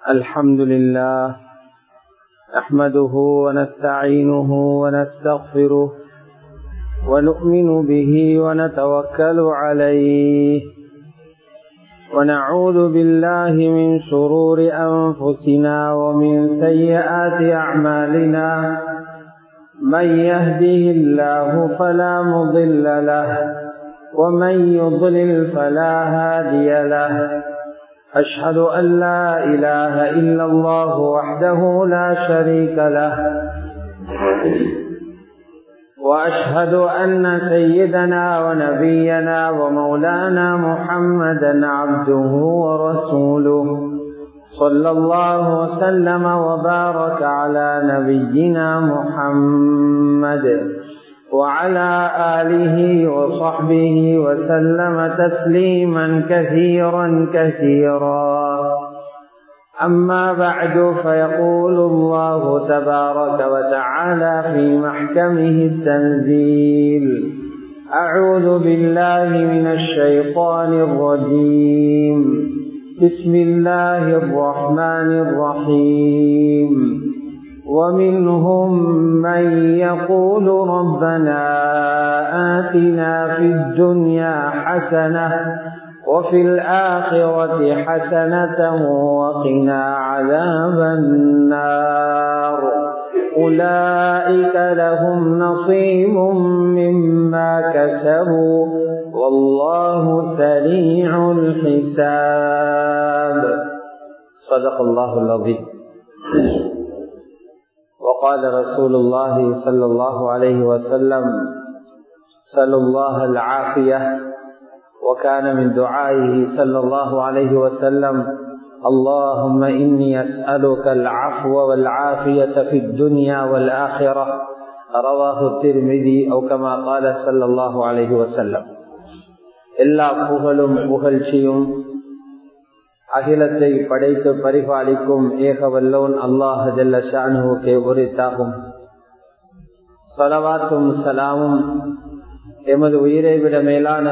الحمد لله نحمده ونستعينه ونستغفره ونؤمن به ونتوكل عليه ونعوذ بالله من شرور أنفسنا ومن سيئات أعمالنا من يهده الله فلا مضل له ومن يضلل فلا هادي له أشهد أن لا إله إلا الله وحده لا شريك له وأشهد أن سيدنا ونبينا ومولانا محمدا عبده ورسوله صلى الله وسلم وبارك على نبينا محمد وعلى آله وصحبه وسلم تسليما كثيرا كثيرا أما بعد فيقول الله تبارك وتعالى في محكمه التنزيل أعوذ بالله من الشيطان الرجيم بسم الله الرحمن الرحيم ومنهم من يقول ربنا آتنا في الدنيا حسنة وفي الآخرة حسنة وقنا عذاب النار أولئك لهم نصيب مما كسبوا والله سريع الحساب صدق الله العظيم وقال رسول الله صلى الله عليه وسلم سلوا الله العافية وكان من دعائه صلى الله عليه وسلم اللهم إني أسألك العفو والعافية في الدنيا والآخرة رواه الترمذي أو كما قال صلى الله عليه وسلم எல்லா புகழும் புகழ்ச்சியும் அகிலத்தை படைத்து பரிபாலிக்கும் ஏக வல்லோன் அல்லாஹ் ஜல்ல ஷானுவுக்கு உரித்தாகும் சலவாத்தும் சலாமும் எமது உயிரை விட மேலான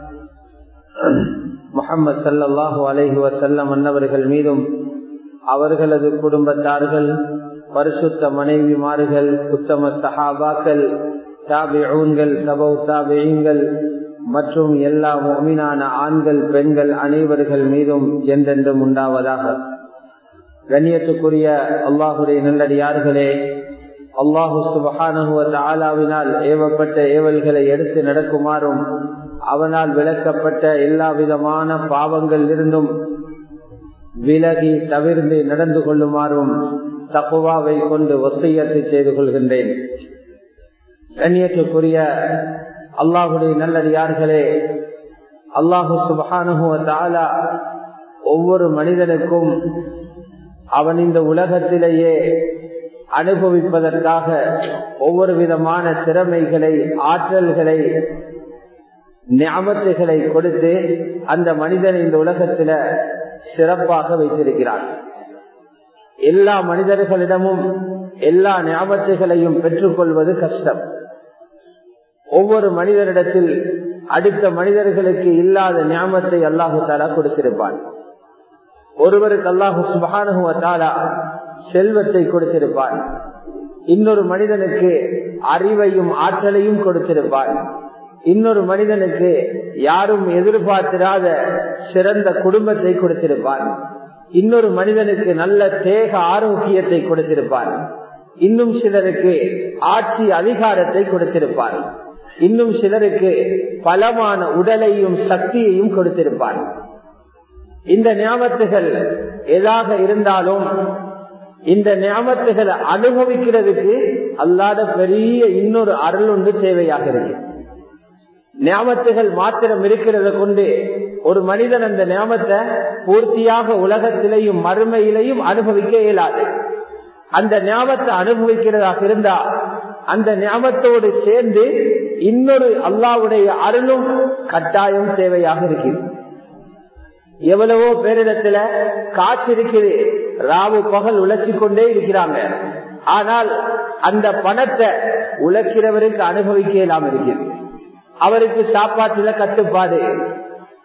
முகமது சல்லாஹூ அலஹி வசல்லம் அன்னவர்கள் மீதும் அவர்களது குடும்பத்தார்கள் பரிசுத்த மனைவிமார்கள் உத்தம சஹாபாக்கள் தாபிஊன்கள் சபௌ தாபியங்கள் மற்றும் எல்லா மொமினான ஆண்கள் பெண்கள் அனைவர்கள் மீதும் என்றென்றும் உண்டாவதாக கண்ணியத்துக்குரிய அல்லாஹுடைய நல்லடியார்களே அல்லாஹு சுபஹானுவ ஆலாவினால் ஏவப்பட்ட ஏவல்களை எடுத்து நடக்குமாறும் அவனால் விளக்கப்பட்ட எல்லா விதமான பாவங்கள் இருந்தும் விலகி தவிர்ந்து நடந்து கொள்ளுமாறும் தப்புவாவை கொண்டு ஒத்தையத்தை செய்து கொள்கின்றேன் கண்ணியத்துக்குரிய அல்லாஹுடைய நல்லடியார்களே அல்லாஹு சுபஹானுவ ஒவ்வொரு மனிதனுக்கும் அவன் இந்த உலகத்திலேயே அனுபவிப்பதற்காக ஒவ்வொரு விதமான திறமைகளை ஆற்றல்களை ஞாபகத்துகளை கொடுத்து அந்த மனிதன் இந்த உலகத்தில சிறப்பாக வைத்திருக்கிறான் எல்லா மனிதர்களிடமும் எல்லா ஞாபகத்துகளையும் பெற்றுக்கொள்வது கஷ்டம் ஒவ்வொரு மனிதரிடத்தில் அடுத்த மனிதர்களுக்கு இல்லாத ஞாபகத்தை அல்லாஹு தாலா கொடுத்திருப்பான் ஒருவருக்கு அல்லாஹு சுபானுவத்தாலா செல்வத்தை கொடுத்திருப்பான் இன்னொரு மனிதனுக்கு அறிவையும் ஆற்றலையும் கொடுத்திருப்பான் இன்னொரு மனிதனுக்கு யாரும் எதிர்பார்த்திராத சிறந்த குடும்பத்தை கொடுத்திருப்பான் இன்னொரு மனிதனுக்கு நல்ல தேக ஆரோக்கியத்தை கொடுத்திருப்பான் இன்னும் சிலருக்கு ஆட்சி அதிகாரத்தை கொடுத்திருப்பான் இன்னும் சிலருக்கு பலமான உடலையும் சக்தியையும் கொடுத்திருப்பான் இந்த ஞாபகத்துகள் எதாக இருந்தாலும் இந்த ஞாபகத்துகளை அனுபவிக்கிறதுக்கு அல்லாத பெரிய இன்னொரு அருள் ஒன்று தேவையாக இருக்கு ஞாபகத்துகள் மாத்திரம் இருக்கிறத கொண்டு ஒரு மனிதன் அந்த ஞாபகத்தை பூர்த்தியாக உலகத்திலையும் மறுமையிலையும் அனுபவிக்க இயலாது அந்த ஞாபகத்தை அனுபவிக்கிறதாக இருந்தா அந்த ஞாபகத்தோடு சேர்ந்து இன்னொரு அல்லாவுடைய அருளும் கட்டாயம் தேவையாக இருக்கிறது எவ்வளவோ பேரிடத்துல காசு இருக்குது ராவு பகல் உழைச்சி கொண்டே இருக்கிறாங்க ஆனால் அந்த பணத்தை உழைக்கிறவருக்கு அனுபவிக்க இல்லாம இருக்குது அவருக்கு சாப்பாட்டுல கட்டுப்பாடு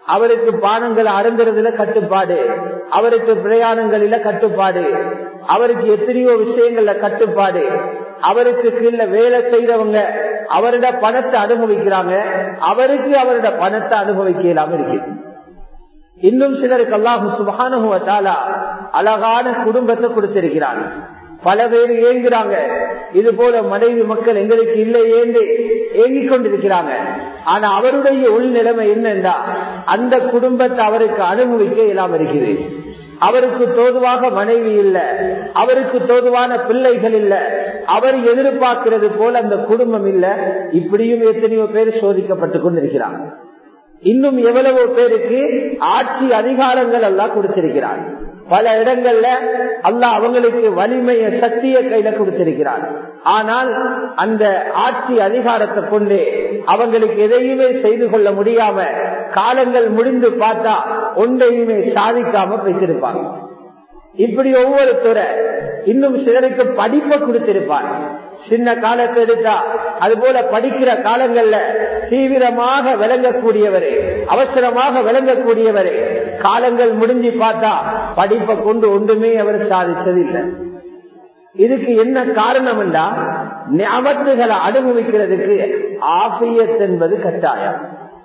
அவருக்கு பானங்கள் அருந்துறதுல கட்டுப்பாடு அவருக்கு பிரயாணங்களில கட்டுப்பாடு அவருக்கு எத்தனையோ விஷயங்கள்ல கட்டுப்பாடு அவருக்கு கீழே வேலை செய்யறவங்க அவரோட பணத்தை அனுபவிக்கிறாங்க அவருக்கு அவரோட பணத்தை அனுபவிக்க இல்லாம இருக்கு இன்னும் சிலருக்கு அல்லாஹு சுபானுவத்தாலா அழகான குடும்பத்தை கொடுத்திருக்கிறாங்க பல பேர் ஏங்குறாங்க இது போல மனைவி மக்கள் எங்களுக்கு இல்லை ஏந்து ஏங்கிக் கொண்டிருக்கிறாங்க ஆனா அவருடைய உள்நிலைமை என்னென்றா அந்த குடும்பத்தை அவருக்கு அனுபவிக்க இல்லாம இருக்குது அவருக்கு தோதுவாக மனைவி இல்ல அவருக்கு தோதுவான பிள்ளைகள் இல்ல அவர் எதிர்பார்க்கிறது போல அந்த குடும்பம் இல்ல இப்படியும் எத்தனையோ பேர் சோதிக்கப்பட்டு கொண்டிருக்கிறாங்க இன்னும் எவ்வளவோ பேருக்கு ஆட்சி அதிகாரங்கள் எல்லாம் கொடுத்திருக்கிறார் பல இடங்கள்ல அல்லாஹ் அவங்களுக்கு வலிமைய சக்திய கையில கொடுத்திருக்கிறார் ஆனால் அந்த ஆட்சி அதிகாரத்தை கொண்டு அவங்களுக்கு எதையுமே செய்து கொள்ள முடியாம காலங்கள் முடிந்து பார்த்தா ஒன்றையுமே சாதிக்காம வைத்திருப்பாங்க இப்படி ஒவ்வொருத்தர இன்னும் சிலருக்கு படிப்பை கொடுத்திருப்பார் சின்ன காலத்தை எடுத்தா அது போல படிக்கிற காலங்கள்ல தீவிரமாக விளங்கக்கூடியவரே அவசரமாக விளங்கக்கூடியவரே காலங்கள் முடிஞ்சு பார்த்தா படிப்பை கொண்டு ஒன்றுமே அவர் சாதிச்சதில்லை இதுக்கு என்ன காரணம் என்றா ஞாபகங்களை அனுபவிக்கிறதுக்கு ஆபியத் என்பது கட்டாயம்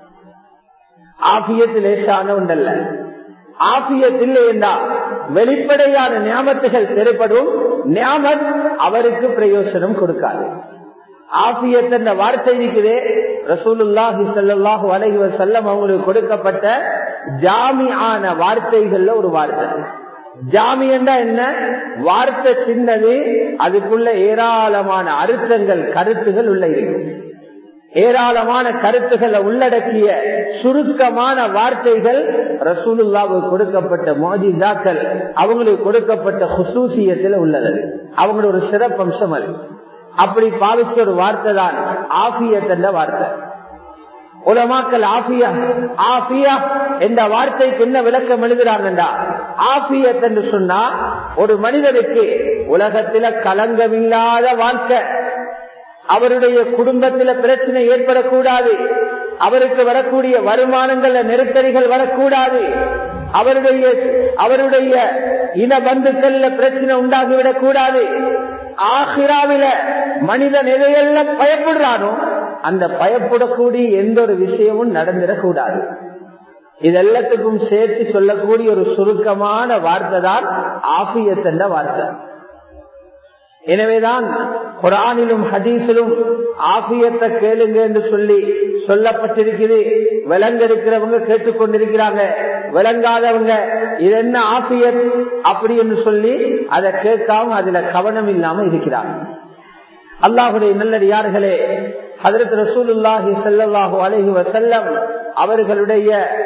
ஆபியத்து லேசான ஒன்றல்ல ஆபியத் இல்லை என்றா வெளிப்படையான ஞாபகத்துகள் தெருப்படும் ஞாபகம் அவருக்கு பிரயோசனம் கொடுக்காது ஆபியத் என்ற வார்த்தை இருக்குதே ரசூலுல்லாஹி சல்லாஹு அலஹி வசல்லம் அவங்களுக்கு கொடுக்கப்பட்ட ஜாமியான வார்த்தைகள்ல ஒரு வார்த்தை ஜாமி என்றா என்ன வார்த்தை சின்னது அதுக்குள்ள ஏராளமான அர்த்தங்கள் கருத்துகள் உள்ள இருக்கு ஏராளமான கருத்துக்களை உள்ளடக்கிய சுருக்கமான வார்த்தைகள் ரசூலுல்லாவுக்கு கொடுக்கப்பட்ட மோஜிதாக்கள் அவங்களுக்கு கொடுக்கப்பட்ட ஹுசூசியத்தில் உள்ளது அவங்களோட ஒரு சிறப்பம்சம் அது அப்படி பாவிச்ச ஒரு வார்த்தை தான் ஆபியத் என்ற வார்த்தை உலமாக்கல் ஆபியா ஆபியா என்ற வார்த்தைக்கு என்ன விளக்கம் எழுதுறாங்கண்டா ஆபியத் என்று சொன்னா ஒரு மனிதனுக்கு உலகத்தில கலங்கமில்லாத வாழ்க்கை அவருடைய குடும்பத்தில பிரச்சனை ஏற்படக்கூடாது அவருக்கு வரக்கூடிய வருமானங்கள்ல நெருக்கடிகள் வரக்கூடாது அவருடைய அவருடைய இன பந்துக்கள்ல பிரச்சனை உண்டாகிவிடக் கூடாது ஆஹிராவில மனிதன் எதையெல்லாம் பயப்படுறானோ அந்த பயப்படக்கூடிய எந்த ஒரு விஷயமும் நடந்திடக்கூடாது இதெல்லாத்துக்கும் சேர்த்து சொல்லக்கூடிய ஒரு சுருக்கமான வார்த்தை தான் ஆபியத் என்ற வார்த்தை எனவேதான் குரானிலும் ஹதீஸிலும் ஆபியத்தை கேளுங்க என்று சொல்லி சொல்லப்பட்டிருக்குது விலங்க இருக்கிறவங்க கேட்டுக்கொண்டிருக்கிறாங்க விளங்காதவங்க இது என்ன ஆபியத் அப்படி என்று சொல்லி அதை கேட்காம அதுல கவனம் இல்லாம இருக்கிறாங்க அல்லாஹுடைய நல்லடியார்களே ஹதரத் ரசூலுல்லாஹி சல்லாஹூ அலஹி வசல்லம் அவர்களுடைய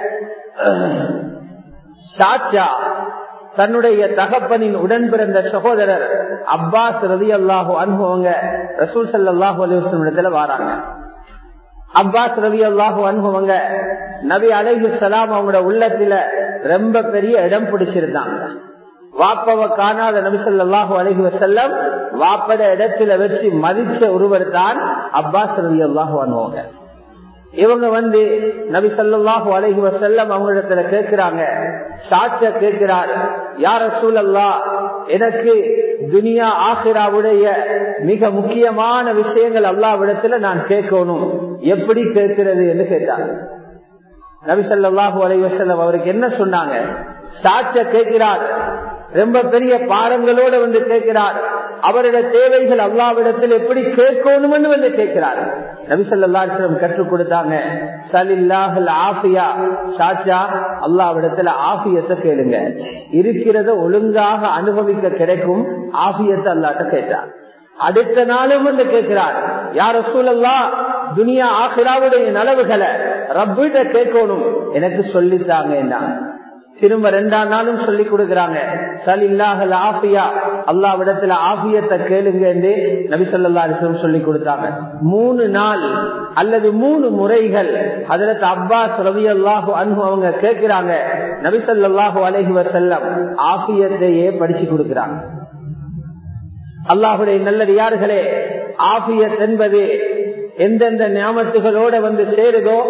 சாச்சா தன்னுடைய தகப்பனின் உடன் பிறந்த சகோதரர் அப்பாஸ் ரதி அல்லாஹு அனுபவங்க ரசூல் சல்லாஹூ அலிவசம் இடத்துல வாராங்க அப்பாஸ் ரவி அல்லாஹு அனுபவங்க நபி அலைஹு சலாம் அவங்களோட உள்ளத்துல ரொம்ப பெரிய இடம் பிடிச்சிருந்தாங்க வாப்பவ காணாத நபிசல்லாஹு அலஹி வசல்லம் வாப்பட இடத்துல வச்சு மதிச்ச ஒருவர் தான் அப்பாஸ் ரவி அல்லாஹு அனுபவங்க இவங்க வந்து நபி சல்லாஹு அலஹி வசல்லம் அவங்களிடத்துல கேட்கிறாங்க சாட்ச கேட்கிறார் யார சூழல்லா எனக்கு துனியா ஆசிராவுடைய மிக முக்கியமான விஷயங்கள் அல்லாவிடத்துல நான் கேட்கணும் எப்படி கேட்கிறது என்று கேட்டாங்க நபி சல்லாஹூ அலி வசல்லம் அவருக்கு என்ன சொன்னாங்க சாட்ச கேட்கிறார் ரொம்ப பெரிய பாரங்களோட வந்து கேட்கிறார் அவருடைய தேவைகள் அல்லாவிடத்தில் எப்படி கேட்கணும்னு வந்து கேட்கிறார் நபிசல்லாஸ்லம் கற்றுக் கொடுத்தாங்க சலில்லாஹல் ஆஃபியா சாச்சா அல்லாவிடத்துல ஆஃபியத்தை கேளுங்க இருக்கிறத ஒழுங்காக அனுபவிக்க கிடைக்கும் ஆஃபியத்தை அல்லாட்ட கேட்டார் அடுத்த நாளும் வந்து கேட்கிறார் யார சூழல்லா துனியா ஆசிராவுடைய நலவுகளை ரப்பிட்ட கேட்கணும் எனக்கு சொல்லித்தாங்க என்ன திரும்ப ரெண்டாம் நாளும் சொல்லி கொடுக்கிறாங்க சலில்லாஹல் ஆஃபியா அல்லாவிடத்துல ஆபியத்தை கேளுங்க என்று நபி சொல்லா அலிஸ்லம் சொல்லி கொடுத்தாங்க மூணு நாள் அல்லது மூணு முறைகள் அதுல அப்பாஸ் ரவி அல்லாஹு அன்பு அவங்க கேட்கிறாங்க நபி சொல்லாஹு அலஹி வசல்லம் ஆபியத்தையே படிச்சு கொடுக்கிறாங்க அல்லாஹுடைய நல்லது யார்களே ஆபியத் என்பது எந்தெந்த ஞாபகத்துகளோட வந்து சேருதோ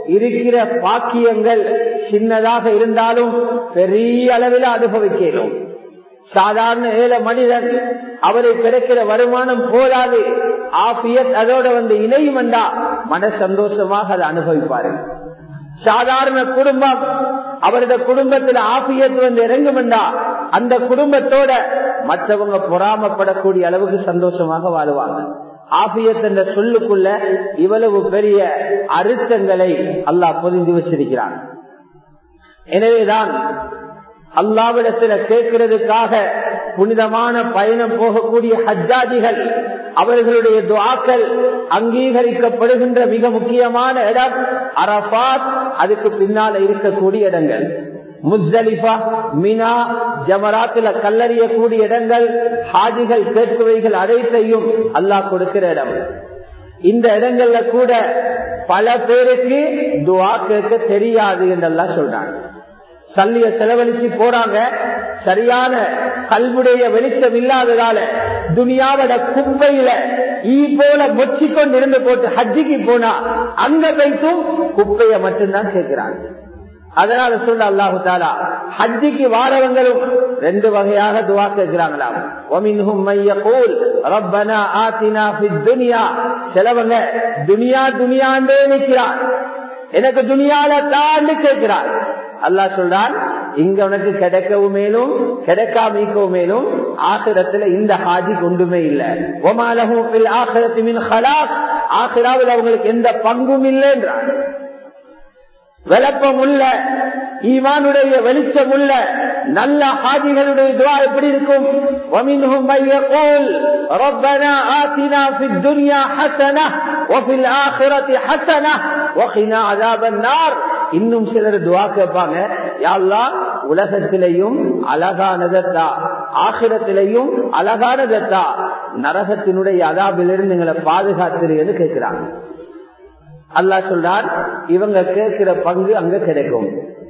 இருக்கிற பாக்கியங்கள் சின்னதாக இருந்தாலும் பெரிய அளவில் அனுபவிக்கிறோம் சாதாரண ஏழை மனிதன் அவரை கிடைக்கிற வருமானம் போதாது ஆபியத் அதோட வந்து இணையும் என்றா மன சந்தோஷமாக அதை அனுபவிப்பார்கள் சாதாரண குடும்பம் அவரது குடும்பத்தில் ஆபியத்து வந்து இறங்கும் என்றா அந்த குடும்பத்தோட மற்றவங்க பொறாமப்படக்கூடிய அளவுக்கு சந்தோஷமாக வாழுவாங்க ஆபியத் என்ற சொல்லுக்குள்ள இவ்வளவு பெரிய அழுத்தங்களை அல்லாஹ் பொதிந்து வச்சிருக்கிறான் எனவேதான் அல்லாவிடத்துல கேட்கிறதுக்காக புனிதமான பயணம் போகக்கூடிய ஹஜ்ஜாஜிகள் அவர்களுடைய துவாக்கள் அங்கீகரிக்கப்படுகின்ற மிக முக்கியமான இடம் அரபாத் அதுக்கு பின்னால இருக்கக்கூடிய இடங்கள் முஸ்தலிஃபா மினா ஜமராத்துல கல்லறியக்கூடிய இடங்கள் ஹாஜிகள் கேட்குவைகள் அனைத்தையும் அல்லாஹ் கொடுக்கிற இடம் இந்த இடங்கள்ல கூட பல பேருக்கு துவா கேட்க தெரியாது என்றெல்லாம் சொல்றாங்க சல்லிய செலவழிச்சு போறாங்க சரியான கல்வுடைய வெளிச்சம் இல்லாததால துனியாவோட குப்பையில ஈ போல மொச்சி கொண்டு இருந்து போட்டு ஹஜ்ஜிக்கு போனா அங்க வைத்தும் குப்பைய மட்டும்தான் கேட்கிறாங்க அதனால சொல்ல அல்லாஹு தாலா ஹஜ்ஜிக்கு வாரவங்களும் ரெண்டு வகையாக துவா கேட்கிறாங்களாம் சிலவங்க துனியா துனியாண்டே நிற்கிறான் எனக்கு துனியால தாண்டு கேட்கிறான் அல்லா சொல்றான் இங்க உனக்கு கிடைக்கவும் மேலும் கிடைக்காமிக்கவும் மேலும் ஆசிரத்துல இந்த ஹாஜி கொண்டுமே இல்ல ஒமாலகும் ஆசிரத்தின் ஹலாக் ஆசிராவில் அவங்களுக்கு எந்த பங்கும் இல்லை என்றான் விளப்பம் உள்ள ஈமானுடைய வெளிச்சம் உள்ள நல்ல ஹாஜிகளுடைய துவா எப்படி இருக்கும் ومنهم من يقول ربنا آتنا في الدنيا حسنة وفي الآخرة حسنة وقنا عذاب النار இன்னும் சிலர் துவா கேட்பாங்க யாழ்லா உலகத்திலையும் அழகானதத்தா ஆகிரத்திலையும் அழகானதத்தா நரகத்தினுடைய அதாபிலிருந்து எங்களை பாதுகாத்திருன்னு கேட்கிறாங்க அல்லா சொல்றார் இவங்க கேட்கிற பங்கு அங்க கிடைக்கும்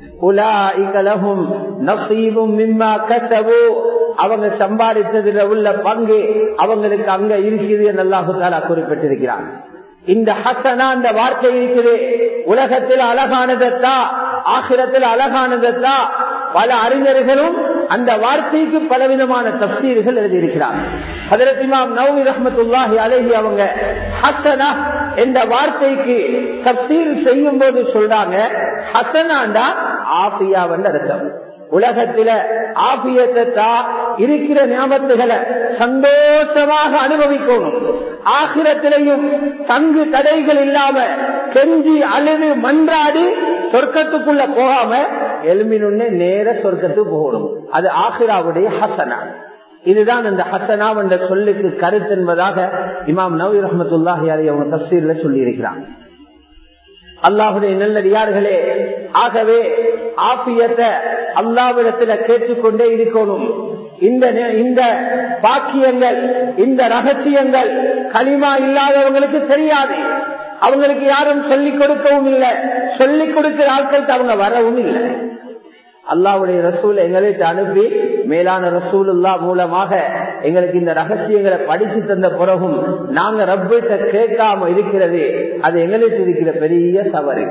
அவங்க சம்பாதித்ததுல உள்ள பங்கு அவங்களுக்கு அங்க இருக்குது என்று அல்லாஹு தாலா குறிப்பிட்டிருக்கிறாங்க இந்த ஹசனா அந்த வார்த்தை இருக்குது உலகத்தில் அழகானதத்தா ஆகிரத்தில் அழகானதத்தா பல அறிஞர்களும் அந்த வார்த்தைக்கு பலவிதமான தப்சீர்கள் எழுதியிருக்கிறார் அதற்கு இமாம் நவமி ரஹமத்துல்லாஹி அழகி அவங்க ஹசனா என்ற வார்த்தைக்கு தப்சீர் செய்யும் போது சொல்றாங்க ஹசனாண்டா ஆபியா வந்து அர்த்தம் உலகத்தில ஆபியத்தா இருக்கிற ஞாபகத்துகளை சந்தோஷமாக அனுபவிக்கணும் ஆகிரத்திலையும் தங்கு தடைகள் இல்லாம கெஞ்சி அழுது மன்றாடி சொர்க்கத்துக்குள்ள போகாம எலும்பினுன்னே நேர சொர்க்கத்துக்கு போகணும் அது ஆஹிராவுடைய ஹசனா இதுதான் அந்த ஹசனா என்ற சொல்லுக்கு கருத்து என்பதாக இமாம் நவீ ரஹமத்துல்லாஹி அவங்க தப்சீர்ல சொல்லி இருக்கிறாங்க அல்லாஹுடைய நல்லடியார்களே ஆகவே ஆபியத்தை அல்லாவிடத்துல கேட்டுக்கொண்டே இருக்கணும் இந்த இந்த பாக்கியங்கள் இந்த ரகசியங்கள் களிமா இல்லாதவங்களுக்கு தெரியாது அவங்களுக்கு யாரும் சொல்லிக் கொடுக்கவும் இல்லை சொல்லிக் கொடுக்கிற ஆட்கள் அவங்க வரவும் இல்லை அல்லாவுடைய ரசூல் எங்களுக்கு அனுப்பி மேலான ரசூலுல்லா மூலமாக எங்களுக்கு இந்த ரகசியங்களை படிச்சு தந்த பிறகும் நாங்க ரப்பிட்ட கேட்காம இருக்கிறது அது எங்களுக்கு இருக்கிற பெரிய தவறு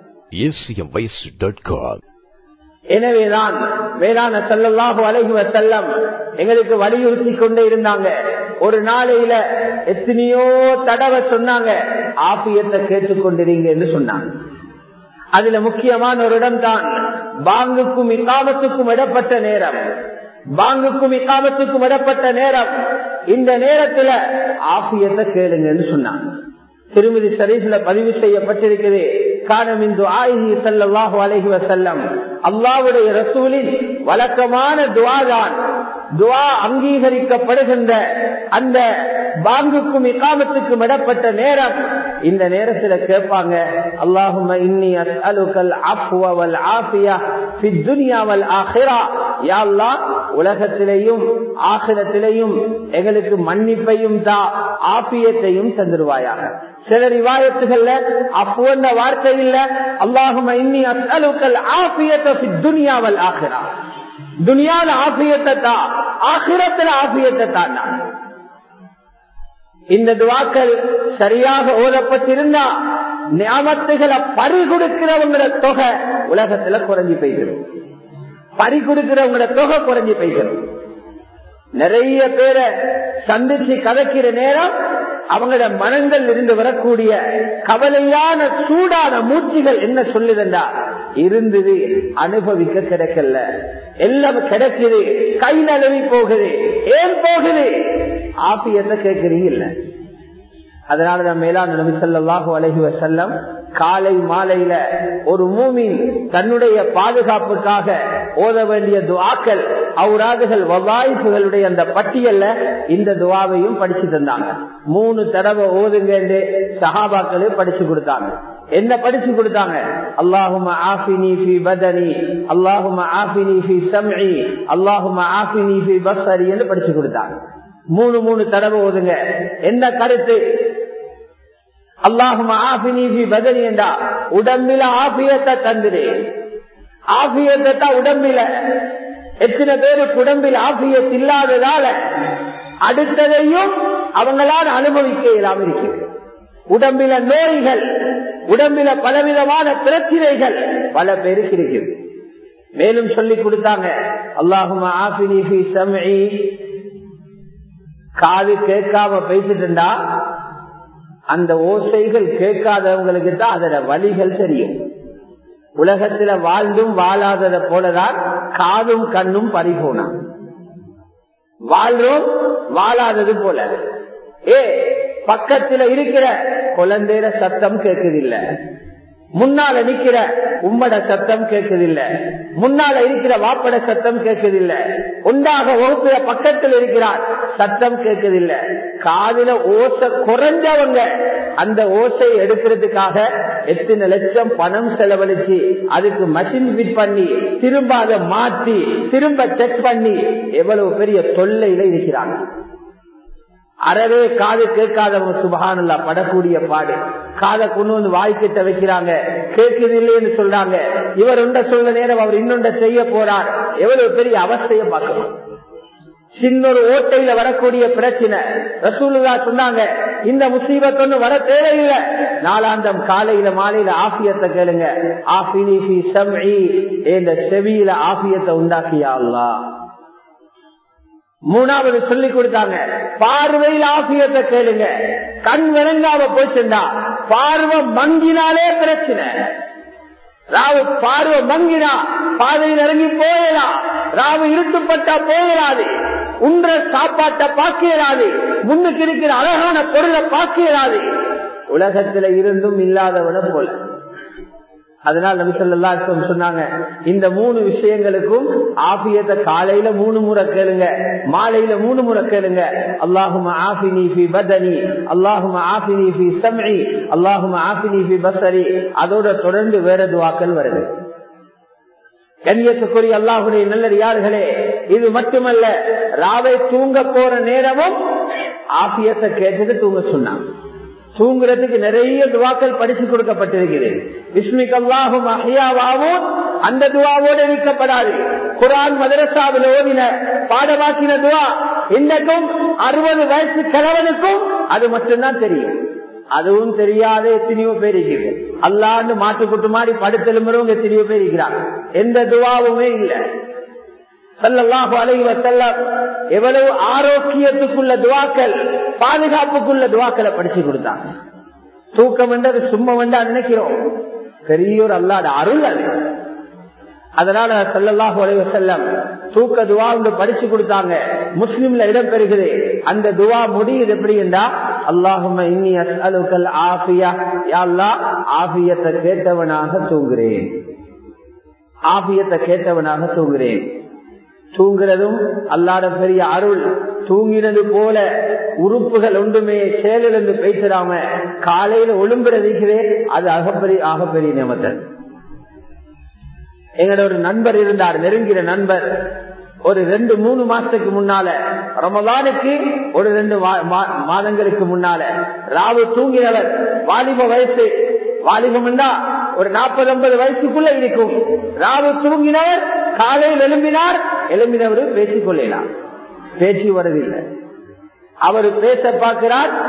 எனவேதான் மேலான செல்லல்லாஹு அழகுவ செல்லம் எங்களுக்கு வலியுறுத்தி கொண்டே இருந்தாங்க ஒரு நாளையில எத்தனையோ தடவை சொன்னாங்க ஆபியத்தை கேட்டுக்கொண்டிருங்க என்று சொன்னாங்க அதுல முக்கியமான ஒரு இடம் தான் பாங்குக்கும் இக்காமத்துக்கும் இடப்பட்ட நேரம் பாங்குக்கும் இக்காமத்துக்கும் இடப்பட்ட நேரம் இந்த நேரத்துல ஆபியத்தை கேளுங்கன்னு சொன்னாங்க திருமதி ஷரீஃப்ல பதிவு செய்யப்பட்டிருக்கிறது காணமிந்து ஆயிஹி சல்லாஹூ அலஹி வசல்லம் அல்லாவுடைய ரசூலின் வழக்கமான துவாதான் துவா அங்கீகரிக்கப்படுகின்ற அந்த பாங்குக்கும் இக்காமத்துக்கும் இடப்பட்ட நேரம் இந்த நேரத்துல கேட்பாங்க அல்லாஹும் இன்னி அஸ்அலுக்கல் அஃப்வ வல் ஆஃபியா ஃபி துன்யா வல் ஆஹிரா யா அல்லாஹ் உலகத்திலேயும் ஆகிரத்திலேயும் எங்களுக்கு மன்னிப்பையும் தா ஆபியத்தையும் தந்துருவாயாக சில ரிவாயத்துகள்ல அப்புவந்த வார்த்தை இல்ல அல்லாஹும் இன்னி அஸ்அலுக்கல் ஆஃபியத்தை ஃபி துன்யா வல் ஆஹிரா துனியால ஆபியத்தை தா ஆகிரத்துல ஆபியத்தை தான் இந்த துவாக்கள் சரியாக ஓதப்பட்டிருந்தா ஞாபகத்துகளை பறி கொடுக்கிறவங்கள தொகை உலகத்துல குறைஞ்சி போய்கிறோம் பறி கொடுக்கிறவங்கள தொகை குறைஞ்சி போய்கிறோம் நிறைய பேரை சந்திச்சு கதைக்கிற நேரம் அவங்களோட மனங்கள் இருந்து வரக்கூடிய கவலையான சூடான மூச்சுகள் என்ன சொல்லுதுண்டா இருந்தது அனுபவிக்க கிடைக்கல எல்லாம் கிடைக்குது கை நழுவி போகுது ஏன் போகுது ஆபியத்தை கேட்கறீங்க அதனாலதான் மேலான நபி சொல்லாஹு அலஹி வசல்லம் காலை மாலையில ஒரு மூமின் தன்னுடைய பாதுகாப்புக்காக ஓத வேண்டிய துவாக்கள் அவுராதுகள் வவாய்ப்புகளுடைய அந்த பட்டியல்ல இந்த துவாவையும் படிச்சு தந்தாங்க மூணு தடவை ஓதுங்க சஹாபாக்களே படிச்சு கொடுத்தாங்க என்ன படிச்சு கொடுத்தாங்க அல்லாஹும ஆஃபினி ஃபி பதனி அல்லாஹும ஆஃபினி ஃபி சம்இ அல்லாஹும ஆஃபினி ஃபி பஸ்ஸரி என்று படிச்சு கொடுத்தாங்க மூணு மூணு தடவை ஓதுங்க என்ன கருத்து அல்லாஹும ஆஃபினி ஃபி பதனி என்றா உடம்பில ஆபியத்தை தந்துடு ஆபியத்தை தான் உடம்பில எத்தனை பேருக்கு உடம்பில் ஆபியத் இல்லாததால அடுத்ததையும் அவங்களால் அனுபவிக்க இயலாம இருக்கிறது உடம்பில நோய்கள் உடம்பில பலவிதமான பிரச்சனைகள் பல பேருக்கு இருக்குது மேலும் சொல்லி கொடுத்தாங்க அல்லாஹுமா ஆபினி ஃபி சம்இ காது கேட்காம பேசிட்டுண்டா அந்த ஓசைகள் கேட்காதவங்களுக்கு தான் அதோட வழிகள் தெரியும் உலகத்துல வாழ்ந்தும் வாழாதத போலதான் காதும் கண்ணும் பறிபோனா வாழ்றோம் வாழாதது போல ஏ பக்கத்துல இருக்கிற குழந்தைற சத்தம் கேட்குதில்லை முன்னால நிக்கிற உம்மட சத்தம் கேட்குதில்ல முன்னால இருக்கிற வாப்பட சத்தம் கேட்குதில்ல உண்டாக வகுப்புல பக்கத்தில் இருக்கிறார் சத்தம் கேட்குதில்ல காதுல ஓசை குறைஞ்சவங்க அந்த ஓசை எடுக்கிறதுக்காக எத்தனை லட்சம் பணம் செலவழிச்சு அதுக்கு மஷின் ஃபிட் பண்ணி திரும்ப அதை மாற்றி திரும்ப செக் பண்ணி எவ்வளவு பெரிய தொல்லையில இருக்கிறாங்க அறவே காது கேட்காதவங்க சுபகானல்லா படக்கூடிய பாடு காதை கொண்டு வந்து வாய்க்கிட்ட வைக்கிறாங்க கேட்குது இல்லைன்னு சொல்றாங்க இவர் ஒன்ற சொல்ல நேரம் அவர் இன்னொன்ற செய்ய போறார் எவ்வளவு பெரிய அவஸ்தைய பார்க்கணும் சின்ன ஒரு ஓட்டையில வரக்கூடிய பிரச்சனை ரசூலுல்லா சொன்னாங்க இந்த முசீபத் ஒண்ணு வர தேவையில்லை நாலாந்தம் காலையில மாலையில ஆபியத்தை கேளுங்க ஆபினி இந்த செவியில ஆபியத்தை உண்டாக்கியா அல்லா மூணாவது சொல்லி கொடுத்தாங்க பார்வையில் ஆசியத்தை கேளுங்க கண் விளங்காம போச்சுண்டா பார்வை மங்கினாலே பிரச்சனை ராவு பார்வை மங்கினா பாதையில் இறங்கி போயிடலாம் ராவு இருட்டுப்பட்டா போயிடாது உன்ற சாப்பாட்டை பார்க்கிறாது முன்னுக்கு இருக்கிற அழகான பொருளை பார்க்கிறாது உலகத்துல இருந்தும் இல்லாதவன போல அதனால் நபி சொல்லா சொன்னாங்க இந்த மூணு விஷயங்களுக்கும் ஆபியத்தை காலையில மூணு முறை கேளுங்க மாலையில மூணு முறை கேளுங்க அல்லாஹும ஆபினி ஃபி பதனி அல்லாஹும ஆபினி ஃபி சம்இ அல்லாஹும ஆபினி ஃபி பசரி அதோட தொடர்ந்து வேற துவாக்கள் வருது கண்ணியத்துக்குரிய அல்லாஹுடைய நல்லடியார்களே இது மட்டுமல்ல ராவை தூங்க போற நேரமும் ஆபியத்தை கேட்டுட்டு தூங்க சொன்னாங்க தூங்குறதுக்கு நிறைய துவாக்கள் படிச்சு கொடுக்கப்பட்டிருக்கிறது விஸ்மிக் அல்லாஹும் அஹியாவாவும் அந்த துவாவோடு நீக்கப்படாது குரான் மதரசாவில் ஓதின பாடமாக்கின துவா இன்னக்கும் அறுபது வயசு கிழவனுக்கும் அது மட்டும்தான் தெரியும் அதுவும் தெரியாத எத்தனையோ பேர் இருக்கிறது அல்லாண்டு மாட்டுக்குட்டு மாதிரி படுத்தெலும்புறவங்க எத்தனையோ பேர் இருக்கிறாங்க எந்த துவாவுமே இல்லை சல்லாஹு அலைவ செல்லம் எவ்வளவு ஆரோக்கியத்துக்குள்ள துவாக்கள் பாதுகாப்புக்குள்ள துவாக்களை படிச்சு கொடுத்தாங்க தூக்கம் என்றது சும்மா வேண்டா நினைக்கிறோம் பெரியோர் அல்லாத அருள் அது அதனால சல்லல்லாஹு அலைவ செல்லம் தூக்க துவா ஒன்று படிச்சு கொடுத்தாங்க முஸ்லிம்ல இடம் பெறுகிறது அந்த துவா முடியுது எப்படி என்றா அல்லாஹும் இன்னி அஸ்அலுக்கல் ஆஃபியா யாழ்லா ஆஃபியத்தை கேட்டவனாக தூங்குறேன் ஆபியத்தை கேட்டவனாக தூங்குறேன் தூங்குறதும் அல்லாட பெரிய அருள் தூங்கினது போல உறுப்புகள் ஒன்றுமே செயலிழந்து பேசிடாம காலையில ஒழும்புறதுக்கிறே அது அகப்பெரிய ஆகப்பெரிய நியமத்தன் எங்களோட ஒரு நண்பர் இருந்தார் நெருங்கிற நண்பர் ஒரு ரெண்டு மூணு மாசத்துக்கு முன்னால ரமலானுக்கு ஒரு ரெண்டு மாதங்களுக்கு முன்னால ராவு தூங்கினவர் வாலிப வயசு வாலிபம் ஒரு நாற்பது ஐம்பது வயசுக்குள்ள இருக்கும் ராவு தூங்கினவர் காலையில் எழும்பினார் எழும்பினவர் பேசிக் கொள்ளலாம் பேச்சு வருவதில்லை அவர் பேச பார்க்கிறார்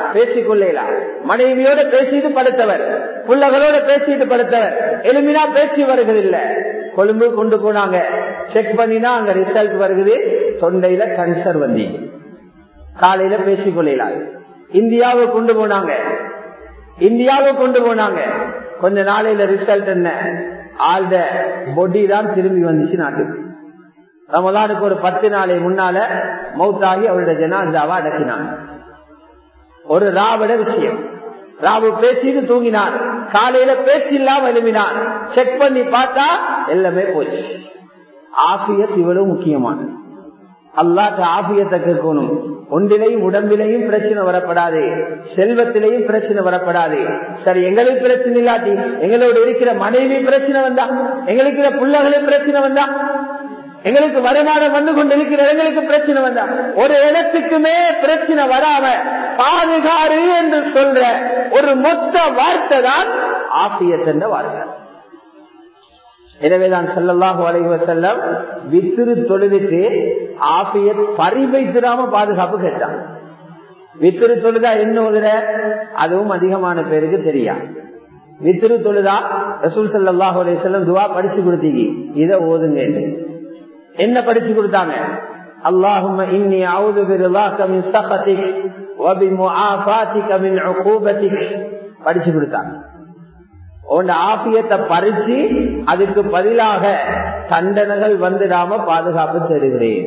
பேசிக்கொள்ளலாம் மனைவியோட பேசிட்டு படுத்தவர் பிள்ளைகளோட பேசிட்டு படுத்தவர் எலுமினா பேச்சு வருகிறதில்ல கொழும்பு கொண்டு போனாங்க செக் பண்ணினா அங்க ரிசல்ட் வருகுது தொண்டையில கன்சர் வந்தீங்க காலையில பேசிக்கொள்ளலாம் இந்தியாவுக்கு கொண்டு போனாங்க இந்தியாவுக்கு கொண்டு போனாங்க கொஞ்ச நாளையில ரிசல்ட் என்ன ஆழ்ந்த பொடி தான் திரும்பி வந்துச்சு நாட்டுக்கு ரமலானுக்கு ஒரு பத்து நாளை முன்னால மௌத்தாகி அவருடைய ஜனாதாவை அடக்கினாங்க ஒரு ராவட விஷயம் ராவு பேசிட்டு தூங்கினார் காலையில பேச்சு இல்லாம எழுப்பினார் செக் பண்ணி பார்த்தா எல்லாமே போச்சு ஆபியத் இவ்வளவு முக்கியமானது அல்லாட்ட ஆபியத்தை கேட்கணும் ஒன்றிலையும் உடம்பிலையும் பிரச்சனை வரப்படாது செல்வத்திலையும் பிரச்சனை வரப்படாது சரி எங்களுக்கு பிரச்சனை இல்லாட்டி எங்களோட இருக்கிற மனைவி பிரச்சனை வந்தா எங்களுக்கு இருக்கிற பிள்ளைகளும் பிரச்சனை வந்தா எங்களுக்கு வருமானம் வந்து கொண்டிருக்கிற எங்களுக்கு பிரச்சனை வந்தா ஒரு இடத்துக்குமே பிரச்சனை வராம பாதுகாறு என்று சொல்ற ஒரு மொத்த வார்த்தை தான் ஆசியத் என்ற வார்த்தை எனவேதான் செல்லல்லாஹு அலைவ செல்லம் வித்திரு தொழுதுக்கு ஆசியத் பரிவைத்திராம பாதுகாப்பு கேட்டான் வித்திரு தொழுதா என்ன ஓதுற அதுவும் அதிகமான பேருக்கு தெரியா வித்திரு தொழுதா ரசூல் சல்லாஹூ அலைய செல்லம் துவா படிச்சு கொடுத்தீங்க இதை ஓதுங்க என்ன படிச்சு கொடுத்தாங்க اللهم إني أعوذ برضاك من سخطك وبمعافاتك من عقوبتك படிச்சு கொடுத்தாங்க உன் ஆபியத்தை பறிச்சு அதுக்கு பதிலாக தண்டனைகள் வந்துடாம பாதுகாப்பு தருகிறேன்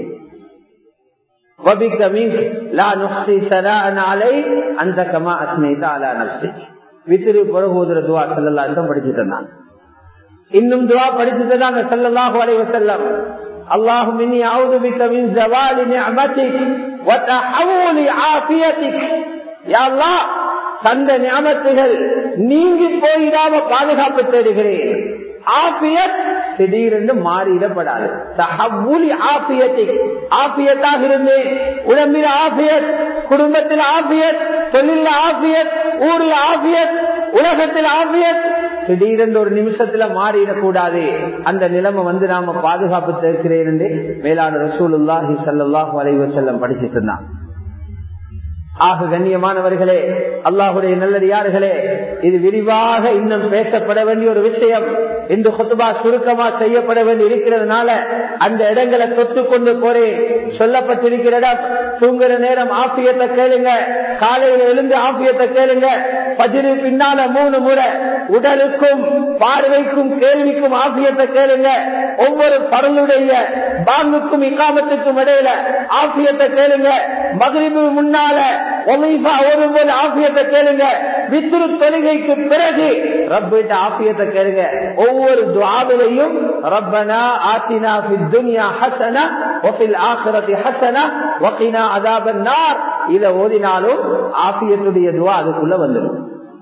அந்த கமா அஸ்மிதா அலா நப்சி வித்திரு புறகோதர துவா செல்லலாம் படிச்சு தந்தான் இன்னும் துவா படிச்சு தந்தாங்க செல்லலாஹு அலைவ செல்லம் اللهم إني أعوذ بك من زوال نعمتك وتحول عافيتك يا الله தந்த ஞாபகத்துகள் நீங்கி போயிடாம பாதுகாப்பு தேடுகிறேன் ஆபியத் திடீரென்று மாறிடப்படாது தகவலி ஆபியத்தை ஆபியத்தாக இருந்தேன் உடம்பில் ஆபியத் குடும்பத்தில் ஆபியத் தொழில் ஆபியத் ஊரில் ஆபியத் உலகத்தில் ஆபியத் திடீரென்று ஒரு நிமிஷத்துல மாறிடக்கூடாது அந்த நிலைமை வந்து நாம பாதுகாப்பு தேர்க்கிறேன் என்று மேலான ரசூலுல்லாஹி சல்லாஹூ அலைவசல்லம் படிச்சுட்டு இருந்தான் ஆக கண்ணியமானவர்களே அல்லாஹுடைய நல்லடியார்களே இது விரிவாக இன்னும் பேசப்பட வேண்டிய ஒரு விஷயம் இன்று கொத்துபா சுருக்கமா செய்யப்பட வேண்டி இருக்கிறதுனால அந்த இடங்களை தொட்டு கொண்டு போறேன் சொல்லப்பட்டிருக்கிற இடம் தூங்குற நேரம் ஆபியத்தை கேளுங்க காலையில எழுந்து ஆபியத்தை கேளுங்க பஜிரு பின்னால மூணு முறை உடலுக்கும் பார்வைக்கும் கேள்விக்கும் ஆபியத்தை கேளுங்க ஒவ்வொரு பருளுடைய பாங்குக்கும் இக்காமத்துக்கும் இடையில ஆபியத்தை கேளுங்க மகிழ்வு முன்னால ஒரு போல் ஆபியத்தை கேளுங்க வித்ரு தொழுகைக்கு பிறகு ரப்பிட்ட ஆபியத்தை கேளுங்க ஒவ்வொரு துவாவிலையும் ரப்பனா ஆத்தினா துனியா ஹசனா ஒஃபில் ஆசிரத்தி ஹசனா ஒகினா அதாபன் நார் இதை ஓதினாலும் ஆபியத்துடைய துவா அதுக்குள்ள வந்துடும்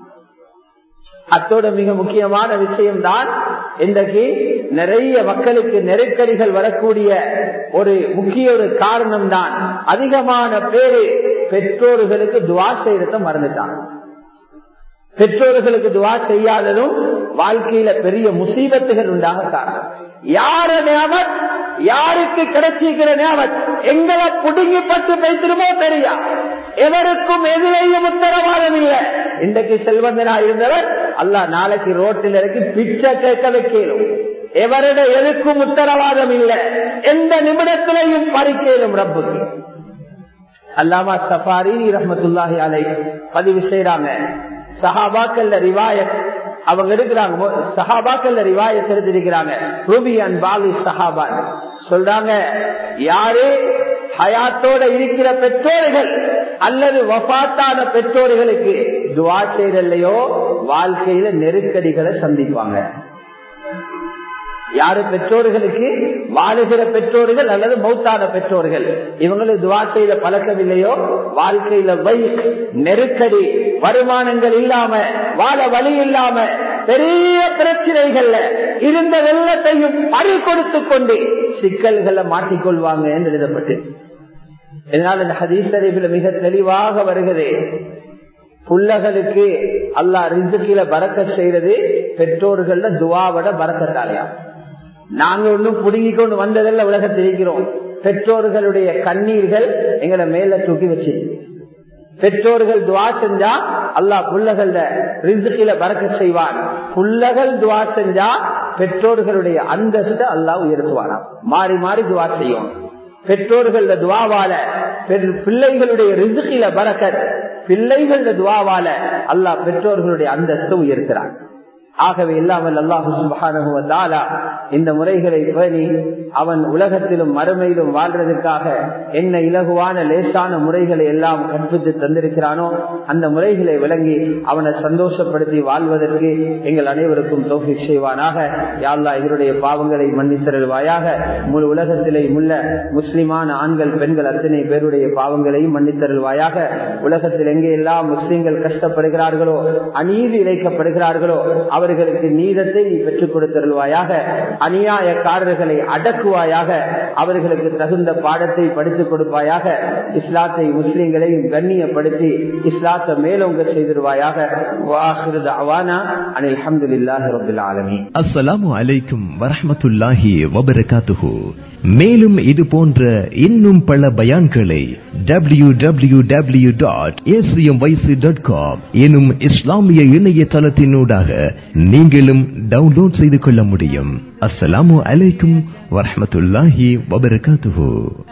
அத்தோட மிக முக்கியமான விஷயம் தான் இன்றைக்கு நிறைய மக்களுக்கு நெருக்கடிகள் வரக்கூடிய ஒரு முக்கிய ஒரு காரணம் தான் அதிகமான பேரு பெற்றோர்களுக்கு துவா செய்யறத மறந்துட்டாங்க பெற்றோர்களுக்கு துவா செய்யாததும் வாழ்க்கையில பெரிய முசீபத்துகள் உண்டாக காரணம் யார நியமத் யாருக்கு கிடைச்சிருக்கிற நியமத் எங்களை புடுங்கி பட்டு பேசிருமோ தெரியா எவருக்கும் எதிரையும் உத்தரவாதம் இல்லை இன்றைக்கு செல்வந்தனா இருந்தவர் அல்ல நாளைக்கு ரோட்டில் இறக்கி பிச்சை கேட்க வைக்கலும் எவரிட எதுக்கும் உத்தரவாதம் இல்லை எந்த நிமிடத்திலையும் பறிக்கலும் ரப்புக்கு அல்லாமா சஃபாரி ரஹமத்துல்லாஹி அலை பதிவு செய்யறாங்க சஹாபாக்கல்ல ரிவாயத் அவங்க இருக்கிறாங்க சஹாபாக்கல்ல ரிவாயத் எடுத்திருக்கிறாங்க ரூபி அண்ட் பாலி சஹாபான் சொல்றாங்க யாரு ஹயாத்தோட இருக்கிற பெற்றோர்கள் அல்லது வபாத்தான பெற்றோர்களுக்கு துவா செய்யலையோ வாழ்க்கையில நெருக்கடிகளை சந்திப்பாங்க யாரு பெற்றோர்களுக்கு வாழுகிற பெற்றோர்கள் அல்லது மௌத்தான பெற்றோர்கள் இவங்களுக்கு துவா செய்த பழக்கம் இல்லையோ வாழ்க்கையில வை நெருக்கடி வருமானங்கள் இல்லாம வாழ வழி இல்லாம பெரிய பிரச்சனைகள்ல இருந்த வெள்ளத்தையும் பறி கொடுத்து கொண்டு சிக்கல்களை மாட்டிக்கொள்வாங்க என்று எழுதப்பட்டு இதனால் இந்த ஹதீஸ் அறிவில் மிக தெளிவாக வருகிறது புள்ளகளுக்கு அல்லா ரிசுக்கில பறக்க செய்யறது பெற்றோர்கள்ல துவாவோட பறக்கத்தாலையா நாங்க ஒன்னும் புடுங்கி கொண்டு வந்ததல்ல உலகத்தில் இருக்கிறோம் பெற்றோர்களுடைய கண்ணீர்கள் எங்களை மேல தூக்கி வச்சு பெற்றோர்கள் துவா செஞ்சா அல்லாஹ் புள்ளகள்ல ரிசுகில பறக்க செய்வான் புள்ளகள் துவா செஞ்சா பெற்றோர்களுடைய அந்தஸ்து அல்லாஹ் உயர்த்துவானாம் மாறி மாறி துவா செய்யும் பெற்றோர்கள துவாவால பிள்ளைகளுடைய ரிசுகில பறக்கத் பிள்ளைகள துவாவால அல்லாஹ் பெற்றோர்களுடைய அந்தஸ்து உயர்த்துறான் ஆகவே இல்லாமல் அல்லாஹு சுபானுவதாலா இந்த முறைகளை பேணி அவன் உலகத்திலும் மறுமையிலும் வாழ்றதுக்காக என்ன இலகுவான லேசான முறைகளை எல்லாம் கற்பித்து தந்திருக்கிறானோ அந்த முறைகளை விளங்கி அவனை சந்தோஷப்படுத்தி வாழ்வதற்கு எங்கள் அனைவருக்கும் தோல்வி செய்வானாக யாழ்லா எங்களுடைய பாவங்களை மன்னித்தருள்வாயாக முழு உலகத்திலே உள்ள முஸ்லிமான ஆண்கள் பெண்கள் அத்தனை பேருடைய பாவங்களையும் மன்னித்தருள்வாயாக உலகத்தில் எங்கே எல்லாம் முஸ்லிம்கள் கஷ்டப்படுகிறார்களோ அநீதி இழைக்கப்படுகிறார்களோ அவர் அவர்களுக்கு நீதத்தை நீ பெற்றுக் கொடுத்தருள்வாயாக அநியாயக்காரர்களை அடக்குவாயாக அவர்களுக்கு தகுந்த பாடத்தை படித்துக் கொடுப்பாயாக இஸ்லாத்தை முஸ்லிம்களையும் கண்ணியப்படுத்தி இஸ்லாத்தை மேலோங்க செய்திருவாயாக அனில் அஹமதுல்லாஹி ரபில் ஆலமீன் அஸ்ஸலாமு அலைக்கும் வரஹ்மத்துல்லாஹி வபரகாத்துஹு மேலும் இது போன்ற இன்னும் பல பயான்களை W W W dot dot com எனும் இஸ்லாமிய இணையதளத்தினூடாக நீங்களும் டவுன்லோட் செய்து கொள்ள முடியும் அஸ்ஸலாமு அலைக்கும் வரஹ்மத்துல்லாஹி வபரகாத்துஹு